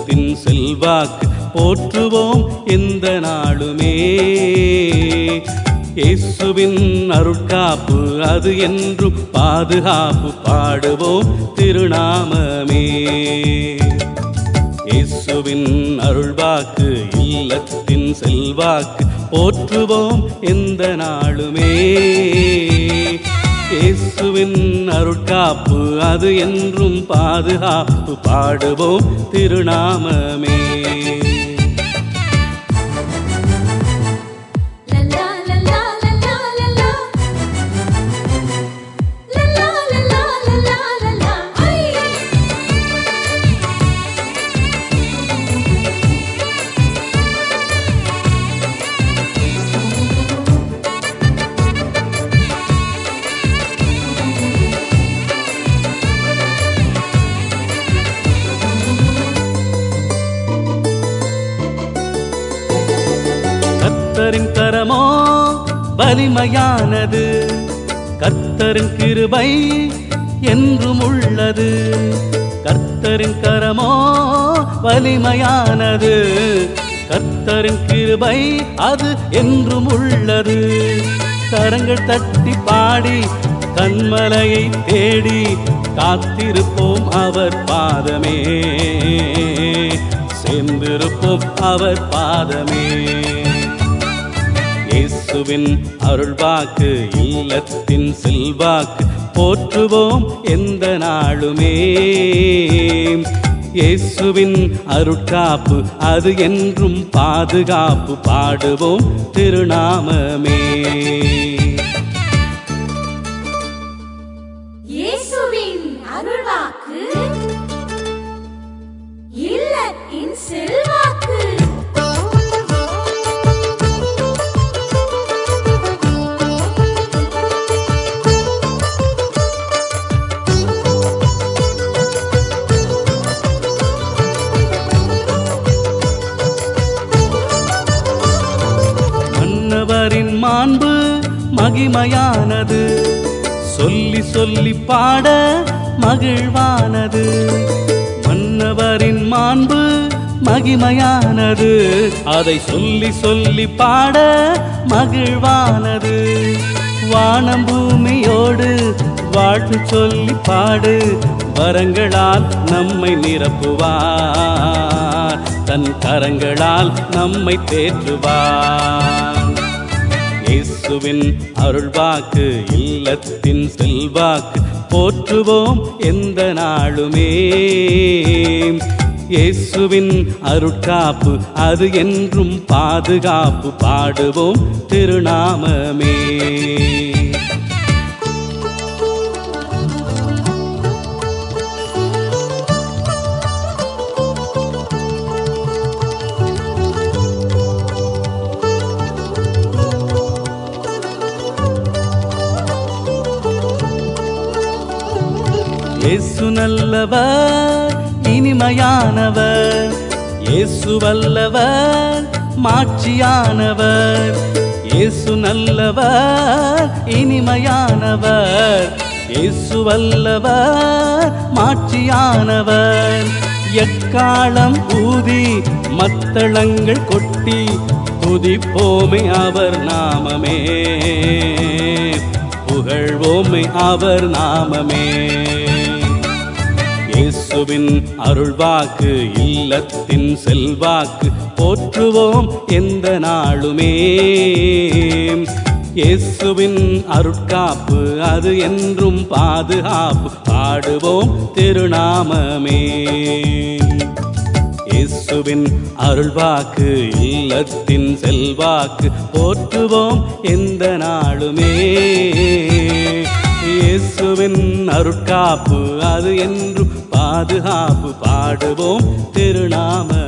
இல்லத்தின் செல்வாக்கு போற்றுவோம் எந்த நாளுமே இயேசுவின் அருட்காப்பு அது என்றும் பாதுகாப்பு பாடுவோம் திருநாமமே இயேசுவின் அருள்வாக்கு இல்லத்தின் செல்வாக்கு போற்றுவோம் எந்த நாளுமே இயேசுவின் அருட்காப்பு அது என்றும் பாதுகாப்பு பாடுவோம் திருநாமமே லல்லா லல்லா லல்லா லல்லா லல்லா லல்லா லல்லா லல்லா ஐ கர்த்தரின் கரமோ வலிமையானது கர்த்தரின் கிருபை என்றும் உள்ளது கர்த்தரின் கரமோ வலிமையானது கர்த்தரின் கிருபை அது என்றும் உள்ளது கரங்கள் தட்டி பாடி கண்மலையை தேடி காத்திருப்போம் அவர் பாதமே சேர்ந்திருப்போம் அவர் பாதமே இயேசுவின் அருள்வாக்கு இல்லத்தின் செல்வாக்கு போற்றுவோம் எந்த நாளுமே இயேசுவின் அருட்காப்பு அது என்றும் பாதுகாப்பு பாடுவோம் திருநாமமே இயேசுவின் அருள்வாக்கு இல்லத்தின் செல்வாக்கு மன்னவரின் மாண்பு மகிமையானது சொல்லி சொல்லி பாட மகிழ்வானது மன்னவரின் மாண்பு மகிமையானது அதை சொல்லி சொல்லி பாட மகிழ்வானது வானம் பூமியோடு வாழ்த்து சொல்லி பாடு வரங்களால் நம்மை நிரப்புவார் தன் கரங்களால் நம்மை தேற்றுவார் இயேசுவின் அருள்வாக்கு இல்லத்தின் செல்வாக்கு போற்றுவோம் எந்த நாளுமே இயேசுவின் அருட்காப்பு அது என்றும் பாதுகாப்பு பாடுவோம் திருநாமமே இயேசு நல்லவர் இனிமையானவர் இயேசு வல்லவர் மாட்சியானவர் இயேசு நல்லவர் இனிமையானவர் இயேசு வல்லவர் மாட்சியானவர் எக்காலம் ஊதி மத்தளங்கள் கொட்டி துதிப்போமே அவர் நாமமே புகழ்வோமே அவர் நாமமே இயேசுவின் அருள்வாக்கு இல்லத்தின் செல்வாக்கு போற்றுவோம் எந்த நாளுமே இயேசுவின் அருட்காப்பு அது என்றும் பாதுகாப்பு பாடுவோம் திருநாமமே இயேசுவின் அருள்வாக்கு இல்லத்தின் செல்வாக்கு போற்றுவோம் எந்த நாளுமே இயேசுவின் அருட்காப்பு அது என்றும் பாதுகாப்பு பாடுவோம் திருநாம